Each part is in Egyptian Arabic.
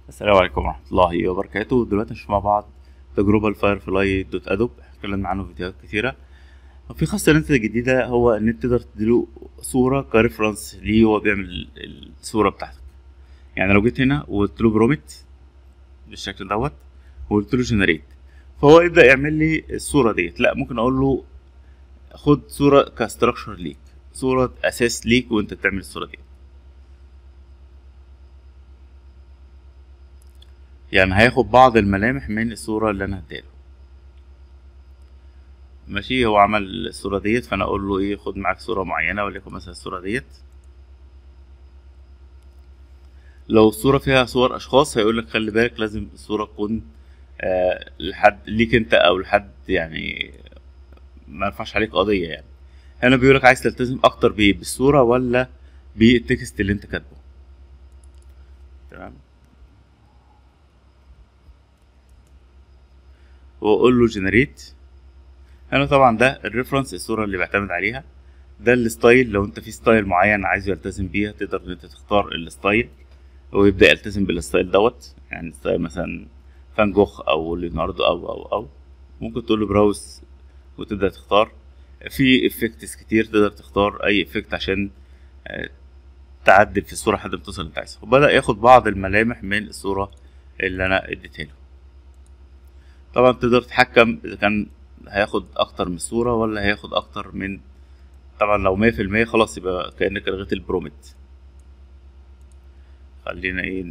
السلام عليكم ورحمة الله وبركاته دلوقتي نشوف مع بعض تجربة الفاير فلاي دوت ادوب اتكلمنا عنه في فيديوهات كتيرة في خاصية نت جديدة هو ان انت تقدر تديله صورة كريفرنس ليه وهو بيعمل الصورة بتاعتك يعني لو جيت هنا وقلت له برومت بالشكل دوت وقلت له جنريت فهو يبدأ يعمل لي الصورة ديت لا ممكن اقول له خد صورة كاستراكشر ليك صورة اساس ليك وانت بتعمل الصورة دي يعني هياخد بعض الملامح من الصورة اللي انا هديله ماشي هو عمل الصورة ديت فانا اقول له ايه خد معاك صورة معينة وليكن مثلا الصورة ديت لو الصورة فيها صور اشخاص هيقول لك خلي بالك لازم الصورة تكون آه لحد ليك انت او لحد يعني ما يرفعش عليك قضية يعني هنا بيقولك عايز تلتزم اكتر بايه بالصورة ولا بالتكست اللي انت كاتبه تمام واقول له جنريت هنا طبعا ده الريفرنس الصوره اللي بعتمد عليها ده الستايل لو انت في ستايل معين عايزه يلتزم بيها تقدر ان انت تختار الستايل ويبدا يلتزم بالستايل دوت يعني ستايل مثلا فان جوخ او ليوناردو او او او ممكن تقول له براوس وتبدا تختار في افكتس كتير تقدر تختار اي افكت عشان تعدل في الصوره لحد ما توصل اللي انت عايزه وبدا ياخد بعض الملامح من الصوره اللي انا اديتها له طبعا تقدر تتحكم اذا كان هياخد اكتر من صورة ولا هياخد اكتر من طبعا لو مية في المية خلاص يبقى كأنك لغيت البرومت خلينا ايه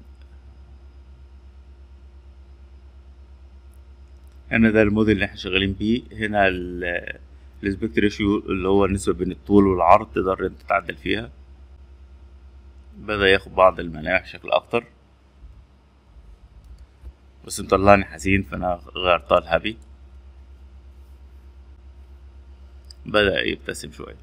هنا ده الموديل اللي احنا شغالين بيه هنا الاسبكت ريشيو اللي هو النسبة بين الطول والعرض تقدر انت تعدل فيها بدأ ياخد بعض الملامح بشكل اكتر بس مطلعني حزين فانا غيرتها لهابي بدأ يبتسم شوية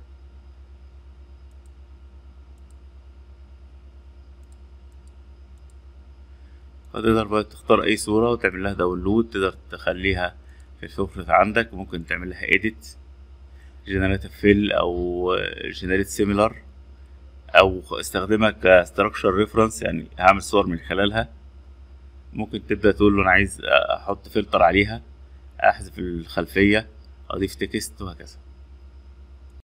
فتقدر بقى تختار أي صورة وتعمل لها داونلود تقدر تخليها في السوفت عندك ممكن تعمل لها edit generate fill أو generate similar أو استخدمها كستراكشر ريفرنس يعني هعمل صور من خلالها ممكن تبدأ تقول له أنا عايز أحط فلتر عليها أحذف الخلفية أضيف تكست وهكذا